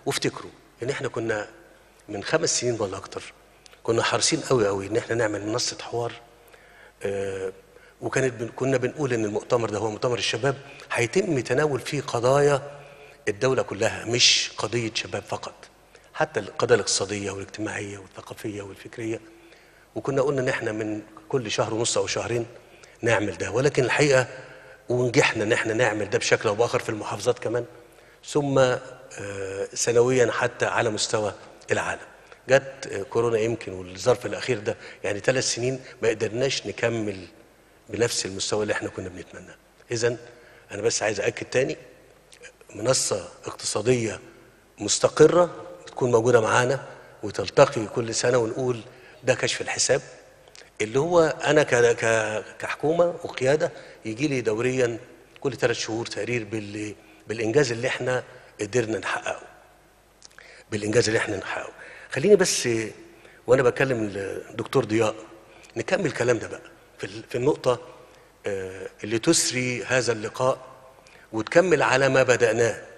وافتكروا ان احنا كنا من خمس سنين ولا اكتر كنا حريصين قوي قوي ان احنا نعمل منصه حوار آه، وكانت بن- كنا بنقول ان المؤتمر ده هو مؤتمر الشباب هيتم تناول فيه قضايا الدوله كلها مش قضيه شباب فقط حتى القضايا الاقتصاديه والاجتماعيه والثقافيه والفكريه وكنا قلنا ان احنا من كل شهر ونص او شهرين نعمل ده ولكن الحقيقه ونجحنا ان احنا نعمل ده بشكل او باخر في المحافظات كمان ثم آه، سنويا حتى على مستوى العالم جت آه، كورونا يمكن والظرف الاخير ده يعني ثلاث سنين ما قدرناش نكمل بنفس المستوى اللي احنا كنا بنتمناه اذا انا بس عايز اكد تاني منصه اقتصاديه مستقره تكون موجوده معانا وتلتقي كل سنه ونقول ده كشف الحساب اللي هو انا ك- ك- كحكومه وقياده يجي لي دوريا كل ثلاث شهور تقرير بال بالانجاز اللي احنا قدرنا نحققه بالانجاز اللي احنا نحققه خليني بس وانا بكلم الدكتور ضياء نكمل كلامنا بقى في ال- في النقطه آه، اللي تسري هذا اللقاء وتكمل على ما بدأناه